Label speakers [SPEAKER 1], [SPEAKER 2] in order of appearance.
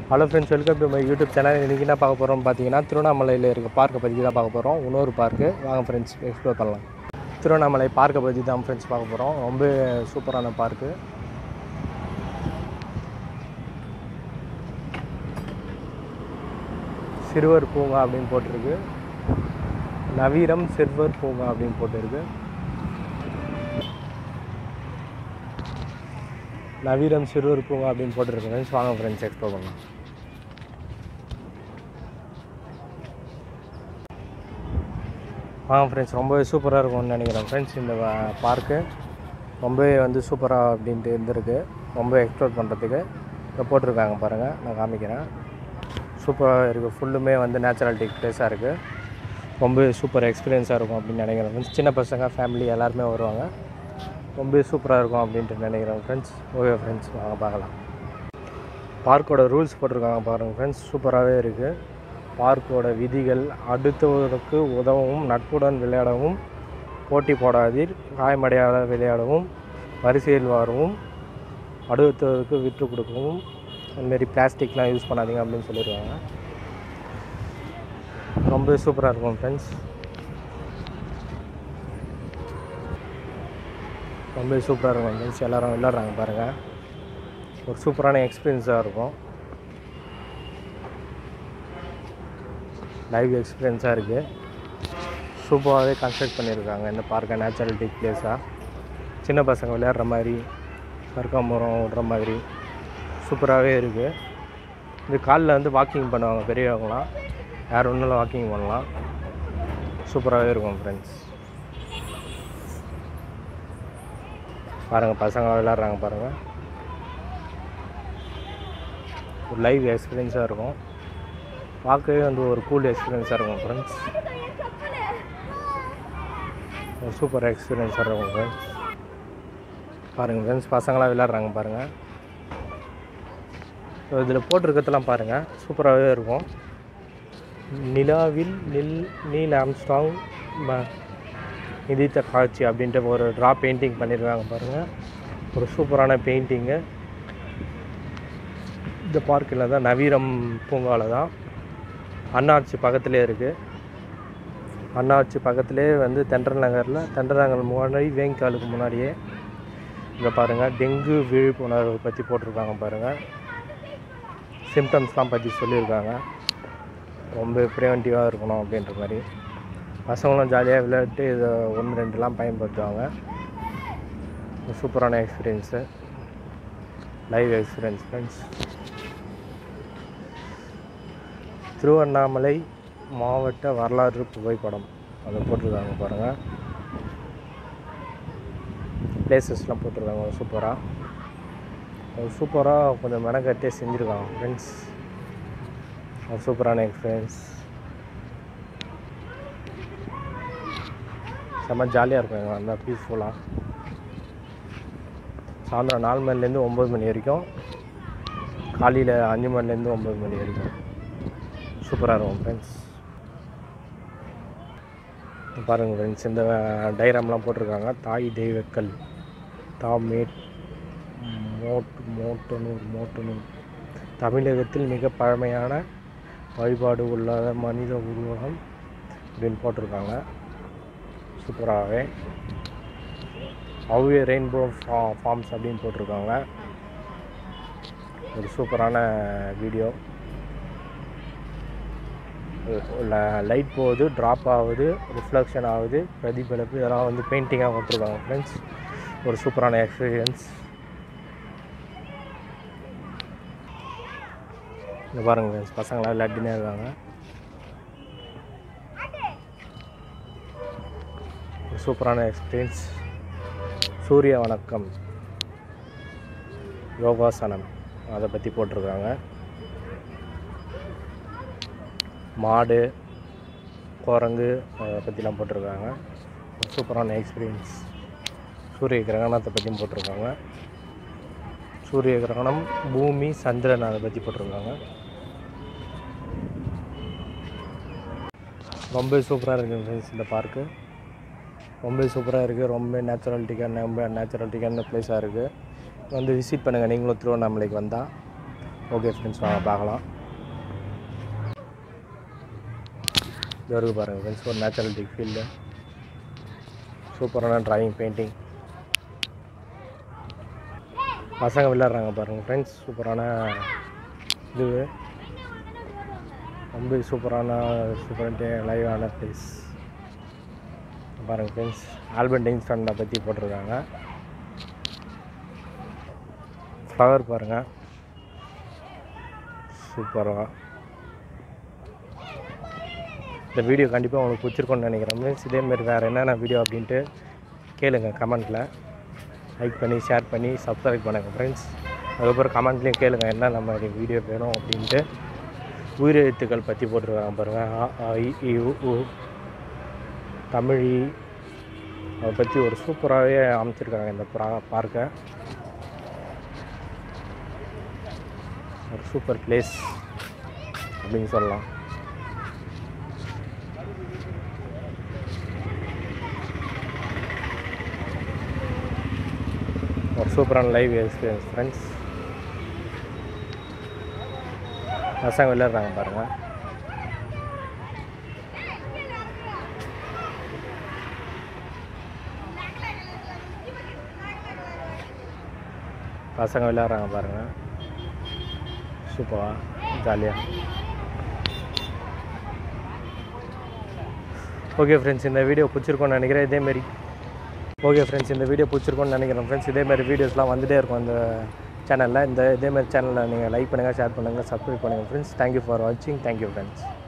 [SPEAKER 1] Hello friends welcome to my YouTube channel இன்றைக்கி என்ன பார்க்க போகிறோம் பார்த்தீங்கன்னா திருவண்ணாமலையில் இருக்க பார்க்கை பற்றி தான் பார்க்க போகிறோம் இன்னொரு பார்க்கு வாங்க ஃப்ரெண்ட்ஸ் எக்ஸ்ப்ளோர் பண்ணலாம் திருவண்ணாமலை பார்க்கை பற்றி தான் ஃப்ரெண்ட்ஸ் பார்க்க போகிறோம் ரொம்ப சூப்பரான பார்க்கு சிறுவர் பூங்கா அப்படின்னு போட்டிருக்கு நவீரம் சிறுவர் பூங்கா அப்படின்னு போட்டிருக்கு நவீரம் சிறுவர் பூங்கா அப்படின்னு போட்டிருக்கு ஃப்ரெண்ட்ஸ் வாங்க ஃப்ரெண்ட்ஸ் எக்ஸ்ப்ளோர் பண்ணலாம் வாங்க ஃப்ரெண்ட்ஸ் ரொம்பவே சூப்பராக இருக்கும்னு நினைக்கிறேன் ஃப்ரெண்ட்ஸ் இந்த பார்க்கு ரொம்பவே வந்து சூப்பராக அப்படின்ட்டு இருந்திருக்கு ரொம்ப எக்ஸ்ப்ளோர் பண்ணுறதுக்கு இங்கே போட்டிருக்காங்க பாருங்கள் நான் காமிக்கிறேன் சூப்பராக இருக்குது ஃபுல்லுமே வந்து நேச்சுராலிட்டி ப்ளேஸாக இருக்குது ரொம்ப சூப்பர் எக்ஸ்பீரியன்ஸாக இருக்கும் அப்படின்னு நினைக்கிறேன் ஃப்ரெண்ட்ஸ் சின்ன பசங்க ஃபேமிலி எல்லாருமே வருவாங்க ரொம்ப சூப்பராக இருக்கும் அப்படின்ட்டு நினைக்கிறேன் ஃப்ரெண்ட்ஸ் ஓகே ஃப்ரெண்ட்ஸ் வாங்க பார்க்கலாம் பார்க்கோட ரூல்ஸ் போட்டிருக்காங்க பாருங்கள் ஃப்ரெண்ட்ஸ் சூப்பராகவே இருக்குது பார்க்கோட விதிகள் அடுத்தவருக்கு உதவவும் நட்புடன் விளையாடவும் போட்டி போடாதீர் காயமடையாத விளையாடவும் வரிசையில் வரவும் அடுத்தவருக்கு விட்டு கொடுக்கவும் அதுமாரி பிளாஸ்டிக்லாம் யூஸ் பண்ணாதீங்க அப்படின்னு சொல்லியிருக்காங்க ரொம்ப சூப்பராக இருக்கும் ஃப்ரெண்ட்ஸ் ரொம்ப சூப்பராக இருக்கும் ஃப்ரெண்ட்ஸ் எல்லோரும் விளையாடுறாங்க பாருங்கள் ஒரு சூப்பரான எக்ஸ்பீரியன்ஸாக இருக்கும் லைவ் எக்ஸ்பீரியன்ஸாக இருக்குது சூப்பராகவே கன்ஸ்ட்ரக்ட் பண்ணியிருக்காங்க இந்த பார்க்கை நேச்சுரலிட்டி பிளேஸாக சின்ன பசங்க விளையாடுற மாதிரி கற்காமரம் விடுற மாதிரி சூப்பராகவே இருக்குது இது காலில் வந்து வாக்கிங் பண்ணுவாங்க பெரியவங்களாம் யார் ஒன்றும் வாக்கிங் பண்ணலாம் சூப்பராகவே இருக்கும் ஃப்ரெண்ட்ஸ் பாருங்கள் பசங்க விளையாடுறாங்க பாருங்கள் ஒரு லைவ் எக்ஸ்பீரியன்ஸாக இருக்கும் பார்க்கவே வந்து ஒரு கூல் எக்ஸ்பீரியன்ஸாக இருக்கும் ஃப்ரெண்ட்ஸ் ஒரு சூப்பர் எக்ஸ்பீரியன்ஸாக இருக்கும் ஃப்ரெண்ட்ஸ் பாருங்கள் ஃப்ரெண்ட்ஸ் பசங்களாம் விளையாடுறாங்க பாருங்கள் ஸோ இதில் போட்டிருக்கிறதெல்லாம் பாருங்கள் சூப்பராகவே இருக்கும் நிலாவில் நில் நீல் ஆம்ஸ்டாங் ம நிதித்த காட்சி அப்படின்ட்டு ஒரு ட்ரா பெயிண்டிங் பண்ணியிருக்காங்க பாருங்கள் ஒரு சூப்பரான பெயிண்டிங்கு இந்த பார்க்கில் தான் நவீரம் பூங்காவில் தான் அண்ணாச்சி பக்கத்துலேயே இருக்குது அண்ணாச்சி பக்கத்துலேயே வந்து தென்றல் நகரில் தென்றல் நகர் முன்னாடி வேங்காலுக்கு முன்னாடியே இங்கே பாருங்கள் டெங்கு விழிப்புணர்வு பற்றி போட்டிருக்காங்க பாருங்கள் சிம்டம்ஸ்லாம் பற்றி சொல்லியிருக்காங்க ரொம்ப ப்ரிவென்டிவாக இருக்கணும் அப்படின்ற மாதிரி பசங்களும் ஜாலியாக விளையாட்டு இதை ஒன்று ரெண்டுலாம் பயன்படுத்துவாங்க சூப்பரான experience live experience friends Tiruvannamalai மாவட்ட வரலாறு புகைப்படம் அதை போட்டிருக்காங்க பாருங்கள் பிளேசஸ்லாம் போட்டிருக்காங்க சூப்பராக அது சூப்பராக கொஞ்சம் மெனக்கட்டே செஞ்சுருக்காங்க ஃப்ரெண்ட்ஸ் ஒரு சூப்பரான எக்ஸ்பீரியன்ஸ் செம்ம ஜாலியாக இருக்கும் எங்கள் வந்தால் பீஸ்ஃபுல்லாக சாயந்தரம் நாலு மணிலேருந்து ஒம்பது மணி வரைக்கும் காலையில் அஞ்சு மணிலேருந்து ஒம்பது மணி வரைக்கும் சூப்பராக இருக்கும் ஃப்ரெண்ட்ஸ் பாருங்கள் ஃப்ரெண்ட்ஸ் இந்த டைராம்லாம் போட்டிருக்காங்க தாய் தெய்வக்கல் தாமேட் மோட்டு மோட்டனூர் மோட்டனூர் தமிழகத்தில் மிக பழமையான வழிபாடு உள்ளாத மனித உருவகம் அப்படின்னு போட்டிருக்காங்க சூப்பராகவே அவ்வே ரெயின்போ ஃபா ஃபார்ம்ஸ் அப்படின்னு போட்டிருக்காங்க ஒரு சூப்பரான வீடியோ லைட் போகுது ட்ராப் ஆகுது ரிஃப்ளெக்ஷன் ஆகுது பிரதிபலிப்பு இதெல்லாம் வந்து பெயிண்டிங்காக கொடுத்துருக்காங்க ஃப்ரெண்ட்ஸ் ஒரு சூப்பரான எக்ஸ்பீரியன்ஸ் இங்கே பாருங்கள் ஃப்ரெண்ட்ஸ் பசங்களாம் விளையாடினே இருக்காங்க ஒரு சூப்பரான எக்ஸ்பீரியன்ஸ் சூரிய வணக்கம் யோகாசனம் அதை பற்றி போட்டிருக்காங்க மாடு குரங்கு அதை பற்றிலாம் போட்டிருக்காங்க ஒரு சூப்பரான எக்ஸ்பீரியன்ஸ் சூரிய கிரகணத்தை பற்றியும் போட்டிருக்காங்க சூரிய கிரகணம் பூமி சந்திரன் அதை பற்றி போட்டிருக்காங்க ரொம்ப சூப்பராக இருக்குது ஃப்ரெண்ட்ஸ் இந்த பார்க்கு ரொம்ப சூப்பராக இருக்குது ரொம்ப நேச்சுரலிட்டிக்கான ரொம்ப நேச்சுரலிட்டிக்கான ப்ளேஸாக இருக்குது வந்து விசிட் பண்ணுங்கள் நீங்களும் திருவண்ணாமலைக்கு வந்தால் ஓகே ஃப்ரெண்ட்ஸ் வாங்க பார்க்கலாம் இது வரைக்கும் பாருங்கள் ஃப்ரெண்ட்ஸ் ஒரு நேச்சுரலிட்டிக் ஃபீல்டு சூப்பரான டிராயிங் பெயிண்டிங் பசங்க விளையாடுறாங்க பாருங்கள் ஃப்ரெண்ட்ஸ் சூப்பரான இது ரொம்ப சூப்பரான சூப்பர் லைவான ப்ளேஸ் பாருங்கள் ஃப்ரெண்ட்ஸ் ஆல்பர்ட் ஐன்ஸ்டைனை பற்றி போட்டிருக்காங்க ஃப்ளவர் பாருங்கள் சூப்பராக இந்த வீடியோ கண்டிப்பாக உங்களுக்கு பிடிச்சிருக்கும்னு நினைக்கிறேன் மீன்ஸ் இதேமாரி வேறு என்னென்ன வீடியோ அப்படின்ட்டு கேளுங்க கமெண்ட்டில் லைக் பண்ணி ஷேர் பண்ணி சப்ஸ்கிரைப் பண்ணுங்கள் ஃப்ரெண்ட்ஸ் அதுக்கப்புறம் கமெண்ட்லேயும் கேளுங்க என்ன நம்ம வீடியோ வேணும் அப்படின்ட்டு உயிரெழுத்துக்கள் பற்றி போட்டிருக்காங்க பாருங்கள் அ, ஆ, இ, ஈ, உ, ஊ. தமிழ் ஈ. அதை பற்றி ஒரு சூப்பராகவே அமைச்சிருக்காங்க இந்த பார்க்கை ஒரு சூப்பர் பிளேஸ் அப்படின்னு சொல்லலாம் ஒரு சூப்பரான லைவ் எக்ஸ்பீரியன்ஸ் ஃப்ரெண்ட்ஸ் பசங்க விளையாடுறாங்க பாருங்கள் பசங்க விளையாடுறாங்க பாருங்கள் சூப்பராக ஜாலியாக ஓகே ஃப்ரெண்ட்ஸ் இந்த வீடியோ பிடிச்சிருக்கோன்னு நினைக்கிறேன் இதேமாரி ஓகே ஃப்ரெண்ட்ஸ் இந்த வீடியோ பிடிச்சிருக்கோன்னு நினைக்கிறேன் ஃப்ரெண்ட்ஸ் இதேமாரி வீடியோஸ்லாம் வந்துகிட்டே இருக்கும் இந்த சேனலில் இந்த இதேமாரி சேனலில் நீங்கள் லைக் பண்ணுங்கள் ஷேர் பண்ணுங்கள் சப்ஸ்கிரைப் பண்ணுங்கள் ஃப்ரெண்ட்ஸ் தேங்க்யூ ஃபார் வாட்சிங் தேங்க்யூ ஃப்ரெண்ட்ஸ்